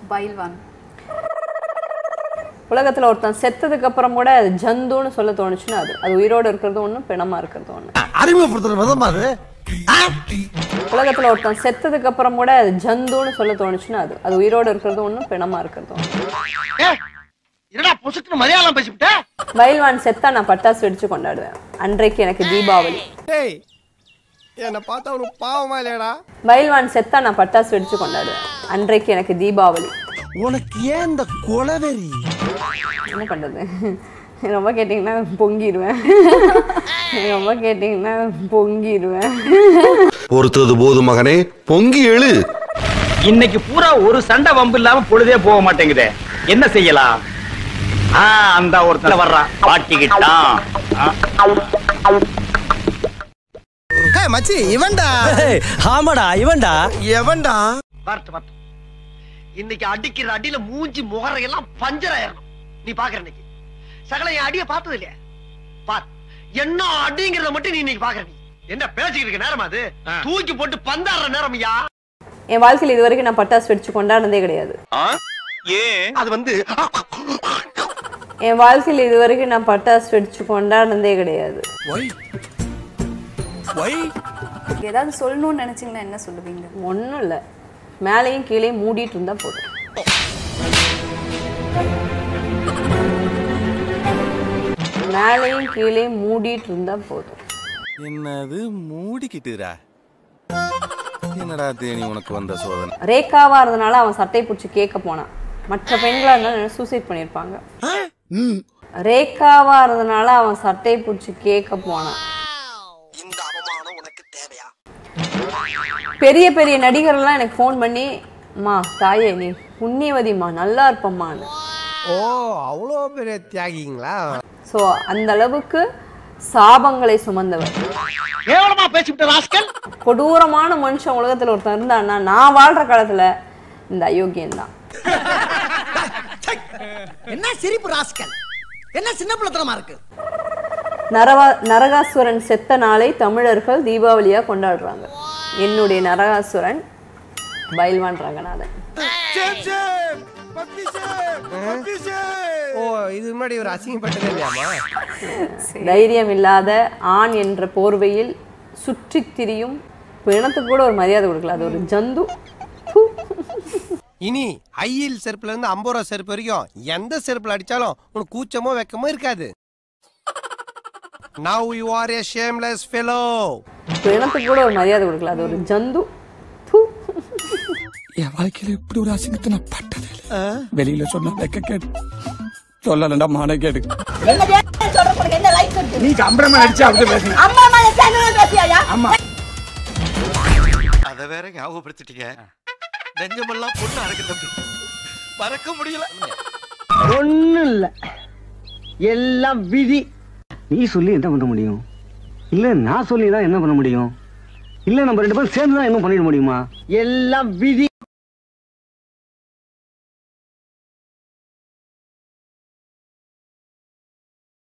பைல்வான் உலகத்துல ஒருத்தன் செத்ததுக்கு அப்புறம் கூட அது ஜந்துன்னு சொல்ல தோணுச்சுன்னா அது அது உயிரோட இருக்கிறது ஒண்ணு பிணமா இருக்கிறது ஒண்ணு அறிமுகப்படுத்துற விதமா அது உலகத்துல ஒருத்தன் செத்ததுக்கு அப்புறம் கூட அது ஜந்துன்னு சொல்ல தோணுச்சுன்னா அது அது உயிரோட இருக்கிறது ஒண்ணு பிணமா இருக்கிறது ஒண்ணு என்னடா பொசுக்குன்னு மலையாளம் பேசிவிட்ட பயில்வான் செத்தா நான் பட்டாசு வெடிச்சு கொண்டாடுவேன் அன்றைக்கு எனக்கு தீபாவளி டேய் என்ன பார்த்தா உனக்கு பாவமா இல்லையாடா பயில்வான் செத்தா நான் பட்டாசு வெடிச்சு கொண்டாடுவேன் அன்றைக்கு எனக்கு தீபாவளி உனக்கு ஏன் இந்த கொலவெறி என்ன பண்றது ரொம்ப கேட்டிங்கன்னா பொங்கிடுவேன் ரொம்ப கேட்டிங்கன்னா பொங்கிடுவேன் பொறுத்தது போதும் மகனே பொங்கி எழு இன்னைக்கு பூரா ஒரு சண்டை வம்பு இல்லாம பொழுதே போக மாட்டேங்குதே என்ன செய்யலாம் ஆ அந்த ஒருத்தர வர்றான் பாட்டிக்கிட்டான் ஆ. ஹே மச்சி இவன்டா ஆமாடா இவன்டா எவன்டா பார்த்து பார்த்து இன்னைக்கு அடிக்கிற அடியில மூஞ்சி முகரையெல்லாம் பஞ்சர் ஆயிரணும் நீ பாக்குற இன்னைக்கு சகல என் அடிய பார்த்தது இல்லையா பார் என்ன அடிங்கிறத மட்டும் நீ இன்னைக்கு பாக்குற நீ என்ன பேசிக்கிட்டு இருக்க நேரம் அது தூக்கி போட்டு பந்தாடுற நேரம் ஐயா என் வாழ்க்கையில் இது வரைக்கும் நான் பட்டாசு வெடிச்சு கொண்டாடினதே கிடையாது அது வந்து என் வாழ்க்கையில் இது வரைக்கும் நான் பட்டாசு வெடிச்சு கொண்டாடினதே கிடையாது ஏதாவது சொல்லணும்னு நினைச்சீங்கன்னா என்ன சொல்லுவீங்க ஒன்றும் இல்லை மேலேயும் கீழேயும் மூடிட்டு இருந்தா போதும் மேலேயும் கீழேயும் மூடிட்டு இருந்தா போதும் என்னது மூடிக்கிட்டுரா என்னடா தேனி உனக்கு வந்த சோதனை ரேக்காவா இருந்தனால அவன் சட்டை பிடிச்சி கேட்க போனான் மற்ற பெண்களா இருந்தாலும் சூசைட் பண்ணியிருப்பாங்க ரேக்காவா இருந்தனால அவன் சட்டை பிடிச்சி கேட்க போனான் இந்த அவமானம் உனக்கு தேவையா பெரிய பெரிய நடிகர்லாம் எனக்கு ஃபோன் பண்ணி அம்மா தாயே நீ புண்ணியவதிம்மா நல்லா இருப்பம்மான்னு ஓ அவ்வளோ பெரிய தியாகிங்களா ஸோ அந்த அளவுக்கு சாபங்களை சுமந்தவர் கேவலமா பேசிவிட்ட ராஸ்கல் கொடூரமான மனுஷன் உலகத்துல ஒருத்தன் இருந்தான்னா நான் வாழ்ற காலத்துல இந்த அயோக்கியன் தான் என்ன சிரிப்பு ராஸ்கல் என்ன சின்ன பிள்ளைத்தனமா இருக்கு நரவா நரகாசுரன் செத்த நாளை தமிழர்கள் தீபாவளியா கொண்டாடுறாங்க என்னுடைய நரகாசுரன் பயில்வான் ரங்கநாதன் ஓ இது முன்னாடி ஒரு அசிங்கப்பட்டதே இல்லையாமா தைரியம் இல்லாத ஆண் என்ற போர்வையில் சுற்றித் திரியும் பிணத்துக்கு கூட ஒரு மரியாதை கொடுக்கல அது ஒரு ஜந்து ஃபு. இனி ஐயில் செருப்புல இருந்து ஐம்பது ரூபா செருப்பு வரைக்கும் எந்த செருப்புல அடிச்சாலும் உனக்கு கூச்சமோ வெக்கமோ இருக்காது now you are a shameless fellow பிணத்துக்கு கூட ஒரு மரியாதை கொடுக்கல அது ஒரு ஜந்து ஃபு. என் வாழ்க்கையில இப்படி ஒரு அசிங்கத்தை நான் பட்டது இல்ல. வெளியில சொன்னா வெக்க கேடு சொல்லலண்டா மான கேடு நீ கம்பரமா நடிச்சு அப்படி பேசுங்க ஆமா அத வேற ஞாபகப்படுத்திட்டீங்க நெஞ்சமெல்லாம் பொண்ணு அறக்க தம்பி மறக்க முடியல ஒண்ணும் இல்ல எல்லாம் விதி நீ சொல்லி என்ன பண்ண முடியும் இல்ல நான் சொல்லி தான் என்ன பண்ண முடியும் இல்ல நம்ம ரெண்டு பேரும் சேர்ந்து தான் என்ன பண்ணிட முடியுமா எல்லாம் விதி